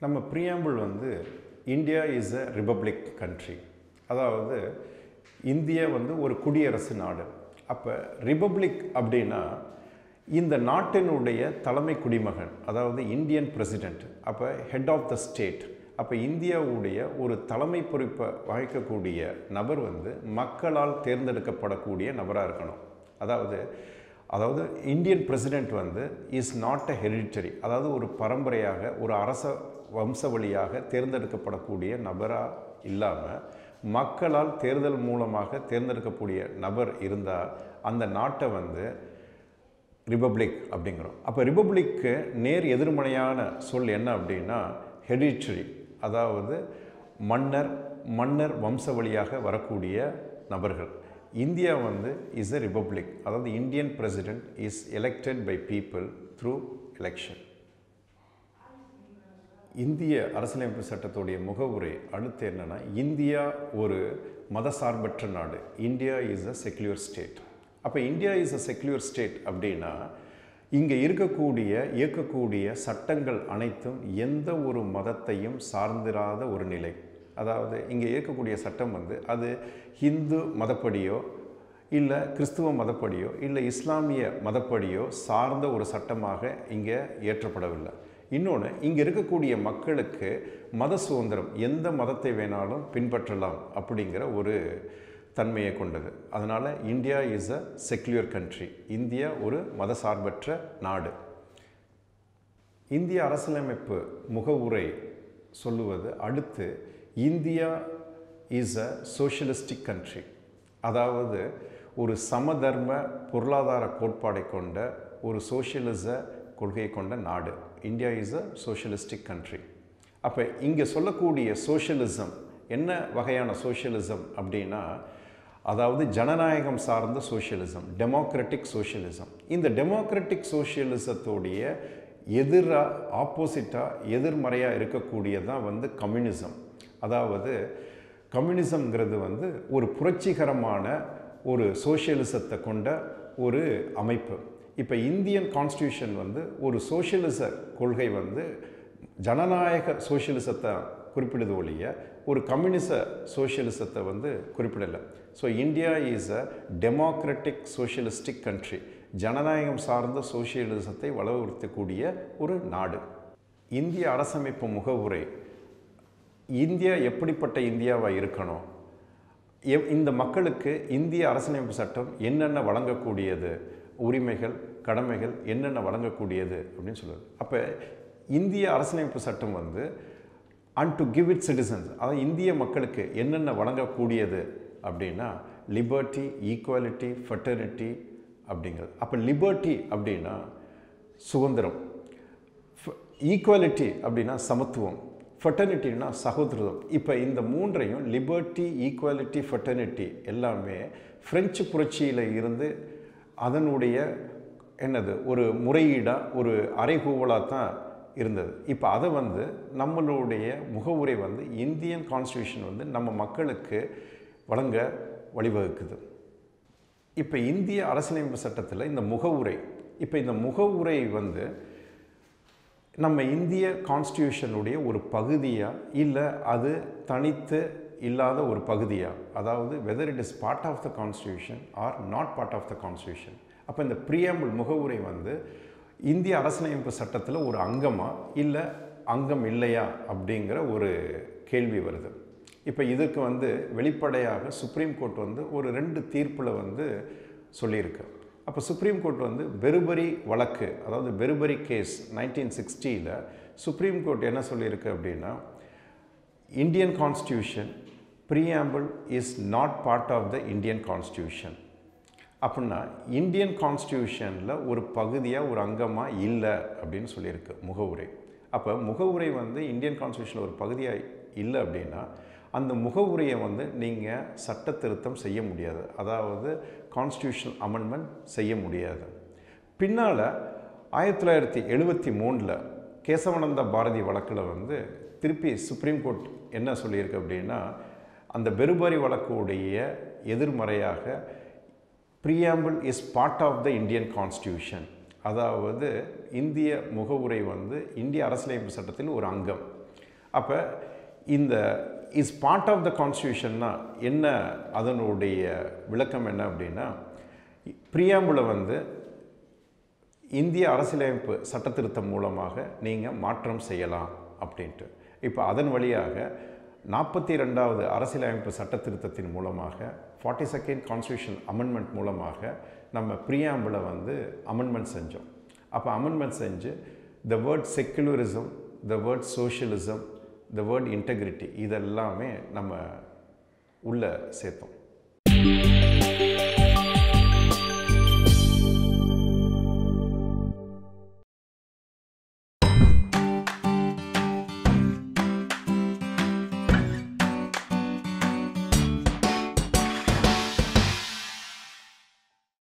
நம்ம ப்ரியாம்பிள் வந்து India is a republic country அதாவது இந்தியா வந்து ஒரு குடியரசு நாடு அப்போ ரிபப்ளிக் அப்படின்னா இந்த நாட்டினுடைய தலைமை குடிமகன் அதாவது இந்தியன் பிரசிடெண்ட் அப்போ ஹெட் ஆஃப் த ஸ்டேட் அப்போ இந்தியாவுடைய ஒரு தலைமை பொறுப்பை வகிக்கக்கூடிய நபர் வந்து மக்களால் தேர்ந்தெடுக்கப்படக்கூடிய நபராக இருக்கணும் அதாவது அதாவது இந்தியன் பிரசிடெண்ட் வந்து இஸ் நாட் அ ஹெரிடிட்டரி அதாவது ஒரு பரம்பரையாக ஒரு அரச வம்சவழியாக தேர்ந்தெடுக்கப்படக்கூடிய நபராக இல்லாமல் மக்களால் தேர்தல் மூலமாக தேர்ந்தெடுக்கக்கூடிய நபர் இருந்தால் அந்த நாட்டை வந்து ரிபப்ளிக் அப்படிங்கிறோம் அப்போ ரிபப்ளிக்கு நேர் எதிர்மறையான சொல் என்ன அப்படின்னா ஹெரிட்ரி அதாவது மன்னர் மன்னர் வம்ச வழியாக வரக்கூடிய நபர்கள் இந்தியா வந்து இஸ் எ ரிபப்ளிக் அதாவது Indian president is elected by people through election இந்திய அரசியலமைப்பு சட்டத்துடைய முகவுரை அடுத்து என்னென்னா இந்தியா ஒரு மதசார்பற்ற நாடு India is a secular state அப்போ India is a secular state அப்படின்னா இங்கே இருக்கக்கூடிய இயக்கக்கூடிய சட்டங்கள் அனைத்தும் எந்த ஒரு மதத்தையும் சார்ந்திராத ஒரு நிலை அதாவது இங்கே இயக்கக்கூடிய சட்டம் வந்து அது ஹிந்து மதப்படியோ இல்லை கிறிஸ்துவ மதப்படியோ இல்லை இஸ்லாமிய மதப்படியோ சார்ந்த ஒரு சட்டமாக இங்கே ஏற்றப்படவில்லை இன்னொன்று இங்கே இருக்கக்கூடிய மக்களுக்கு மத சுதந்திரம் எந்த மதத்தை வேணாலும் பின்பற்றலாம் அப்படிங்கிற ஒரு தன்மையை கொண்டது அதனால் India is a secular country India ஒரு மதசார்பற்ற நாடு இந்திய அரசியலமைப்பு முகவுரை சொல்லுவது அடுத்து India is a socialistic country அதாவது ஒரு சமதர்ம பொருளாதார கோட்பாடை கொண்ட ஒரு சோஷியலிச கொள்கையை கொண்ட நாடு India is a socialistic country அப்போ இங்கே சொல்லக்கூடிய சோஷியலிசம் என்ன வகையான சோஷியலிசம் அப்படின்னா அதாவது ஜனநாயகம் சார்ந்த சோஷியலிசம் டெமோக்ராட்டிக் சோஷியலிசம் இந்த டெமோக்ராட்டிக் சோஷியலிசத்தோடைய எதிராக ஆப்போசிட்டாக எதிர்மறையாக இருக்கக்கூடியதான் வந்து கம்யூனிசம் அதாவது கம்யூனிசம்ங்கிறது வந்து ஒரு புரட்சிகரமான ஒரு சோஷியலிசத்தை கொண்ட ஒரு அமைப்பு இப்போ இந்தியன் கான்ஸ்டியூஷன் வந்து ஒரு சோஷியலிச கொள்கை வந்து ஜனநாயக சோஷியலிசத்தை குறிப்பிடுது ஒழிய ஒரு கம்யூனிச சோஷியலிசத்தை வந்து குறிப்பிடலை so India is a democratic socialistic country ஜனநாயகம் சார்ந்த சோஷியலிசத்தை வளர்த்தக்கூடிய ஒரு நாடு இந்திய அரசமைப்பு முகவுரை இந்தியா எப்படிப்பட்ட இந்தியாவாக இருக்கணும் எவ் இந்த மக்களுக்கு இந்திய அரசியலமைப்பு சட்டம் என்னென்ன வழங்கக்கூடியது உரிமைகள் கடமைகள் என்னென்ன வழங்கக்கூடியது அப்படின்னு சொல்லுது அப்போ இந்திய அரசியலமைப்பு சட்டம் வந்து and to give it citizens அதாவது இந்திய மக்களுக்கு என்னென்ன வழங்கக்கூடியது அப்படின்னா லிபர்ட்டி ஈக்குவாலிட்டி ஃபெட்டர்னிட்டி அப்படிங்கிறது அப்போ லிபர்ட்டி அப்படின்னா சுதந்திரம் ஈக்குவாலிட்டி அப்படின்னா சமத்துவம் ஃபெட்டர்னிட்டினா சகோதரத்துவம் இப்போ இந்த மூன்றையும் லிபர்ட்டி ஈக்குவாலிட்டி ஃபெட்டர்னிட்டி எல்லாமே ஃப்ரெஞ்சு புரட்சியில் இருந்து அதனுடைய என்னது ஒரு முறையீடாக ஒரு அறைகூவலாக தான் இருந்தது இப்போ அதை வந்து நம்மளுடைய முகவுரை வந்து இந்தியன் கான்ஸ்டியூஷன் வந்து நம்ம மக்களுக்கு வழங்க வழிவகுக்குது இப்போ இந்திய அரசியலமைப்பு சட்டத்தில் இந்த முகவுரை இப்போ இந்த முகவுரை வந்து நம்ம இந்திய கான்ஸ்டியூஷனுடைய ஒரு பகுதியாக இல்லை அது தனித்து இல்லாத ஒரு பகுதியாக அதாவது whether it is part of the constitution or not part of the constitution அப்போ இந்த பிரியாம்பிள் முகவுரை வந்து இந்திய அரசியலமைப்பு சட்டத்தில் ஒரு அங்கமா இல்லை அங்கம் இல்லையா அப்படிங்கிற ஒரு கேள்வி வருது இப்போ இதுக்கு வந்து வெளிப்படையாக சுப்ரீம் கோர்ட் வந்து ஒரு ரெண்டு தீர்ப்பில் வந்து சொல்லியிருக்கு அப்போ சுப்ரீம் கோர்ட் வந்து பெருபரி வழக்கு அதாவது பெருபரி கேஸ் நைன்டீன் சிக்ஸ்டியில் சுப்ரீம் கோர்ட் என்ன சொல்லியிருக்கு அப்படின்னா Indian constitution preamble is not part of the Indian constitution அப்படின்னா இந்தியன் கான்ஸ்டியூஷனில் ஒரு பகுதியாக ஒரு அங்கமாக இல்லை அப்படின்னு சொல்லியிருக்கு முகவுரை அப்போ முகவுரை வந்து இந்தியன் கான்ஸ்டியூஷனில் ஒரு பகுதியாக இல்லை அப்படின்னா அந்த முகவுரையை வந்து நீங்கள் சட்ட திருத்தம் செய்ய முடியாது அதாவது கான்ஸ்டியூஷனல் அமெண்ட்மெண்ட் செய்ய முடியாது பின்னால் ஆயிரத்தி தொள்ளாயிரத்தி எழுபத்தி மூணில் கேசவானந்த பாரதி வழக்கில் வந்து திருப்பி சுப்ரீம் கோர்ட் என்ன சொல்லியிருக்கு அப்படின்னா அந்த பெருபாரி வழக்குடைய எதிர்மறையாக preamble is part of the Indian constitution அதாவது இந்திய முகவுரை வந்து இந்திய அரசியலமைப்பு சட்டத்தில் ஒரு அங்கம் அப்போ இந்த இஸ் பார்ட் ஆஃப் த கான்ஸ்டியூஷன்னா என்ன அதனுடைய விளக்கம் என்ன அப்படின்னா பிரியாம்புல வந்து இந்திய அரசியலமைப்பு சட்டத்திருத்தம் மூலமாக நீங்கள் மாற்றம் செய்யலாம் அப்படின்ட்டு இப்போ அதன் வழியாக நாற்பத்தி ரெண்டாவது அரசியலமைப்பு சட்டத்திருத்தத்தின் மூலமாக ஃபார்ட்டி செகண்ட் கான்ஸ்டியூஷன் அமெண்ட்மெண்ட் மூலமாக நம்ம பிரியாம்பிளை வந்து அமெண்ட்மெண்ட் செஞ்சோம் அப்போ அமெண்ட்மெண்ட் செஞ்சு the word secularism the word socialism the word integrity இதெல்லாமே நம்ம உள்ளே சேர்த்தோம்